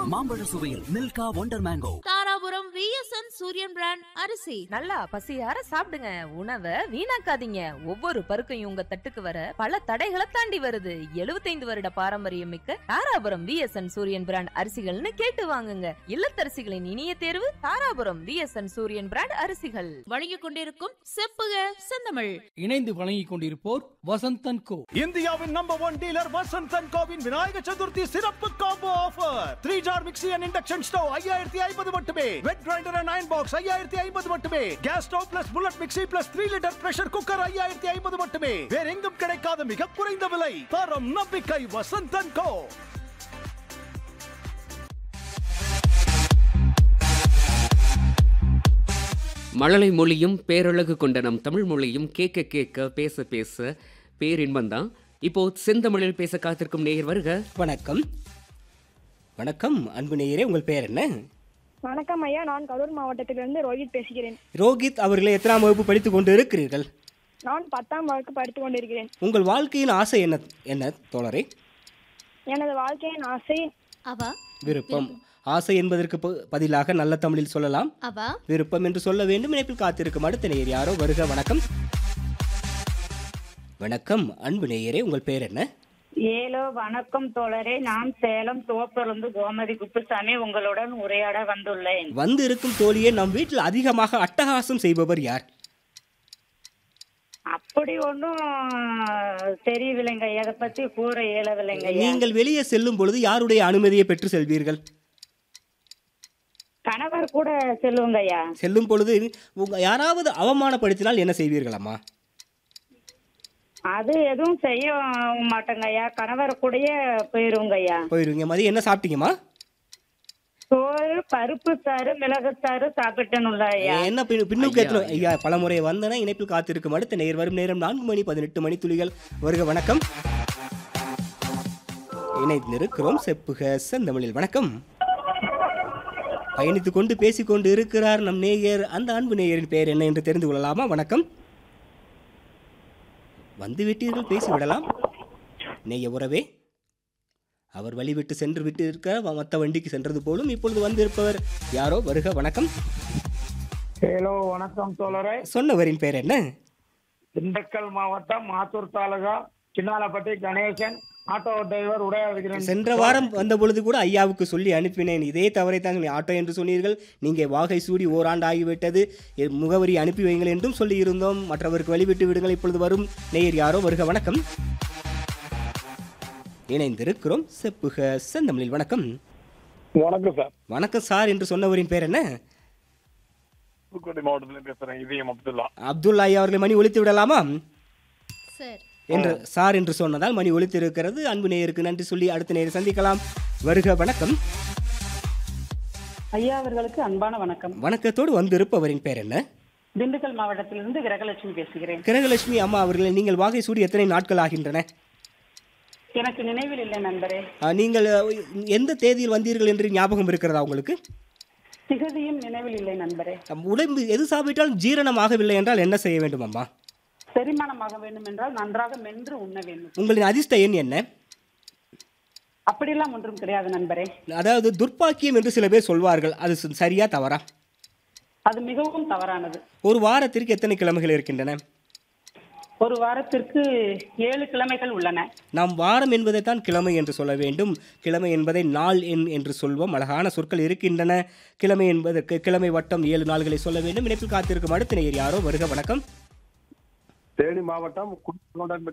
மாம்பழ சுவையில் மில்கா wonder mango Dharapuram VSN Suriyan brand அரிசி நல்லா பசியார சாப்பிடுங்க உணவை வீணாக்காதீங்க ஒவ்வொரு பருக்கையும் உங்க தட்டுக்கு வர பல தடைகளை தாண்டி வருது 75 வருட பாரம்பரியம் மிக்க தாராபுரம் விஎஸ்என் சூரியன் பிராண்ட் அரிசிகள்னு கேட்டு வாங்குங்க இல்லத்தரசிகளின் இனிய தேர்வு தாராபுரம் விஎஸ்என் சூரியன் பிராண்ட் அரிசிகள் வழங்கிக் கொண்டிருக்கும் செப்புக செந்தமிழ் இணைந்து வழங்கிக் கொண்டிருப்போர் வசந்தன் கோ இந்தியாவின் number one dealer Vasanth and கோவின் விநாயக சதுர்த்தி சிறப்பு combo offer three jar mixie and induction stove ஐயாயிரத்தி ஐம்பது மட்டுமே wet grinder and iron box ஐயாயிரத்தி ஐம்பது மட்டுமே gas stove plus bullet mixie plus three litre pressure cooker ஐயாயிரத்தி ஐம்பது மட்டுமே வேற எங்கும் கிடைக்காத மிக குறைந்த விலை தரம் நம்பிக்கை வசந்த் அண்ட் கோ மழலை மொழியும் பேரழகு கொண்ட நம் தமிழ் மொழியும் கேட்க கேட்க பேச பேச பேரின்பந்தான் இப்போ செந்தமிழில் பேச காத்திருக்கும் நேயர் வருக வணக்கம் வணக்கம் அன்பு நேயரே உங்கள் பெயர் என்ன வணக்கம் ஐயா நான் கரூர் மாவட்டத்திலிருந்து ரோஹித் பேசுகிறேன் ரோஹித் அவர்களை எத்தனாம் வகுப்பு படித்துக் கொண்டு இருக்கிறீர்கள் நான் பத்தாம் வகுப்பு படித்துக் கொண்டிருக்கிறேன் உங்கள் வாழ்க்கையின் ஆசை என்ன என்ன தோழரே எனது வாழ்க்கையின் ஆசை அவா விருப்பம் ஆசை என்பதற்கு ப- பதிலாக நல்ல தமிழில் சொல்லலாம் அவா விருப்பம் என்று சொல்ல வேண்டும் இணைப்பில் காத்திருக்கும் அடுத்த நேயர் யாரோ வருக வணக்கம் வணக்கம் அன்பு நேயரே உங்கள் பெயர் என்ன ஏலோ வணக்கம் தோழரே நான் சேலம் தோப்பிலிருந்து கோமதி குப்புசாமி உங்களுடன் உரையாட வந்துள்ளேன் வந்து இருக்கும் தோழியே நம் வீட்டில் அதிகமாக அட்டகாசம் செய்பவர் யார் அப்படி ஒன்றும் தெரியவில்லைங்க எதை பத்தி கூற இயலவில்லைங்க நீங்கள் வெளியே செல்லும் பொழுது யாருடைய அனுமதியை பெற்று செல்வீர்கள் கணவர் கூட செல்லுங்கய்யா செல்லும் பொழுது உங்க யாராவது அவமானப்படுத்தினால் என்ன செய்வீர்களம்மா அது எதுவும் செய்ய மாட்டேங்கய்யா கணவர் கூடயே போயிருங்கய்யா போயிருவீங்க மதியம் என்ன சாப்பிட்டீங்கம்மா சோறு பருப்பு சாறு மிளகு சாறு சாப்பிட்டேனுல்ல ஐயா என்ன பின்- பின்னுக்கு ஐயா, எத்தனை ஐயா பலமுறை வந்தன இணைப்பில் காத்திருக்கும் அடுத்த நேர் வரும் நேரம் நான்கு மணி பதினெட்டு மணி துளிகள் வருக வணக்கம் இணைந்திருக்கிறோம் செப்புக செந்தமிழில் வணக்கம் பயணித்துக் கொண்டு பேசிக்கொண்டு இருக்கிறார் நம் நேயர் அந்த அன்பு நேயரின் பெயர் என்ன என்று தெரிந்து கொள்ளலாமா வணக்கம் வந்து விட்டீர்கள் பேசிவிடலாம் நேய உறவே அவர் வழிவிட்டு சென்று விட்டு இருக்க மற்ற வண்டிக்கு சென்றது போலும் இப்பொழுது வந்திருப்பவர் யாரோ வருக வணக்கம் ஹலோ வணக்கம் தோழரே சொன்னவரின் பெயர் என்ன திண்டுக்கல் மாவட்டம் மாத்தூர் தாலுகா சின்னாலப்பட்டி கணேசன் ஆட்டோ டிரைவர் உடையாடுகிறேன் சென்ற வாரம் வந்த பொழுது கூட ஐயாவுக்கு சொல்லி அனுப்பினேன் இதே தவறை தான் ஆட்டோ என்று சொன்னீர்கள் நீங்கள் வாகை சூடி ஓராண்டு ஆகிவிட்டது எ- முகவரி அனுப்பி வைங்கள் என்றும் சொல்லி இருந்தோம் மற்றவருக்கு வழிவிட்டு விடுங்கள் இப்பொழுது வரும் நேயர் யாரோ வருக வணக்கம் இணைந்திருக்கிறோம் செப்புக செந்தமிழில் வணக்கம் வணக்கம் சார் வணக்கம் சார் என்று சொன்னவரின் பேர் என்ன புதுக்கோட்டை மாவட்டத்துல பேசுறேன் இதயம் அப்துல்லா அப்துல்லா ஐயா அவர்களை மணி ஒலித்து விடலாமா சார் என்று சார் என்று சொன்னதால் மணி ஒலித்திருக்கிறது அன்பு நேயருக்கு நன்றி சொல்லி அடுத்த நேரம் சந்திக்கலாம் வருக வணக்கம் ஐயா அவர்களுக்கு அன்பான வணக்கம் வணக்கத்தோடு வந்திருப்பவரின் பேர் என்ன திண்டுக்கல் மாவட்டத்திலிருந்து கிரகலட்சுமி பேசுகிறேன் கிரகலட்சுமி அம்மா அவர்களை நீங்கள் வாகை சூடி எத்தனை நாட்கள் ஆகின்றன எனக்கு நினைவில் இல்லை நண்பரே ஆ, நீங்கள் அ, எந்த தேதியில் வந்தீர்கள் என்று ஞாபகம் இருக்கிறதா உங்களுக்கு திகதியும் நினைவில் இல்லை நண்பரே நம் உடம்பு எது சாப்பிட்டாலும் ஜீரணமாகவில்லை என்றால் என்ன செய்ய வேண்டும் அம்மா செரிமானமாக வேண்டும் என்றால் நன்றாக மென்று உண்ண வேண்டும் உங்களின் அதிர்ஷ்ட எண் என்ன அப்படியெல்லாம் ஒன்றும் கிடையாது நண்பரே அதாவது துர்ப்பாக்கியம் என்று சில பேர் சொல்வார்கள் அது ச- சரியா தவறா அது மிகவும் தவறானது ஒரு வாரத்திற்கு எத்தனை கிழமைகள் இருக்கின்றன ஒரு வாரத்திற்கு ஏழு கிழமைகள் உள்ளன நாம் வாரம் என்பதைத்தான் கிழமை என்று சொல்ல வேண்டும் கிழமை என்பதை நாள் எண் என்று சொல்வோம் அழகான சொற்கள் இருக்கின்றன கிழமை என்பதற்கு கிழமை வட்டம் ஏழு நாள்களை சொல்ல வேண்டும் இணைப்பில் காத்திருக்கும் அடுத்த நேயர் யாரோ வருக வணக்கம் தேனி மாவட்டம் குண்டன்